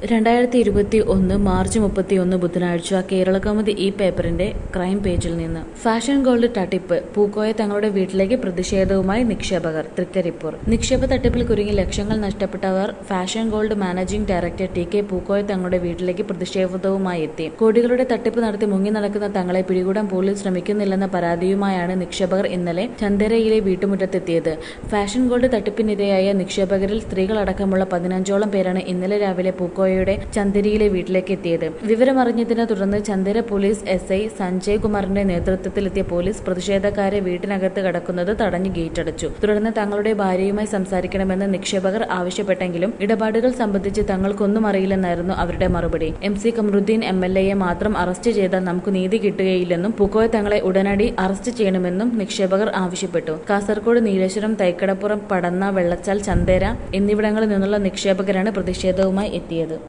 രണ്ടായിരത്തി ഇരുപത്തി ഒന്ന് മാർച്ച് മുപ്പത്തിയൊന്ന് ബുധനാഴ്ച കേരളകൗമുദി ഈ പേപ്പറിന്റെ ക്രൈം പേജിൽ നിന്ന് ഫാഷൻ ഗോൾഡ് തട്ടിപ്പ് പൂക്കോയ തങ്ങളുടെ വീട്ടിലേക്ക് പ്രതിഷേധവുമായി നിക്ഷേപകർ തൃക്കരിപ്പൂർ നിക്ഷേപ തട്ടിപ്പിൽ കുരുങ്ങി ലക്ഷങ്ങൾ നഷ്ടപ്പെട്ടവർ fashion gold managing director T K Pookoya തങ്ങളുടെ വീട്ടിലേക്ക് പ്രതിഷേധവുമായി എത്തി കോടികളുടെ തട്ടിപ്പ് നടത്തി മുങ്ങി നടക്കുന്ന തങ്ങളെ പിടികൂടാൻ പോലീസ് ശ്രമിക്കുന്നില്ലെന്ന പരാതിയുമായാണ് നിക്ഷേപകർ ഇന്നലെ ചന്ദരയിലെ വീട്ടുമുറ്റത്തെത്തിയത് ഫാഷൻ ഗോൾഡ് തട്ടിപ്പിനിരയായ നിക്ഷേപകരിൽ സ്ത്രീകളടക്കമുള്ള പതിനഞ്ചോളം പേരാണ് ഇന്നലെ രാവിലെ പൂക്കോയയുടെ ചന്ദരിയിലെ വീട്ടിലേക്ക് എത്തിയത് വിവരമറിഞ്ഞതിനെ തുടർന്ന് Chandera police S I Sanjay കുമാറിന്റെ നേതൃത്വത്തിലെത്തിയ പോലീസ് പ്രതിഷേധക്കാരെ വീട്ടിനകത്ത് കടക്കുന്നത് തടഞ്ഞു ഗേറ്റടച്ചു തുടർന്ന് തങ്ങളുടെ ഭാര്യയുമായി സംസാരിക്കണമെന്ന് നിക്ഷേപകർ ആവശ്യപ്പെട്ടെങ്കിലും ഇടപാടുകൾ സംബന്ധിച്ച് തങ്ങൾക്കൊന്നും അറിയില്ലെന്നായിരുന്നു അവരുടെ മറുപടി M C Kamaruddin M L എയെ മാത്രം അറസ്റ്റ് ചെയ്താൽ നമുക്ക് നീതി കിട്ടുകയില്ലെന്നും പൂക്കോയ തങ്ങളെ ഉടനടി അറസ്റ്റ് ചെയ്യണമെന്നും നിക്ഷേപകർ ആവശ്യപ്പെട്ടു കാസർഗോഡ് നീലേശ്വരം തൈക്കടപ്പുറം പടന്ന വെള്ളച്ചാൽ ചന്തേര എന്നിവിടങ്ങളിൽ നിന്നുള്ള നിക്ഷേപകരാണ് പ്രതിഷേധവുമായി എത്തിയത്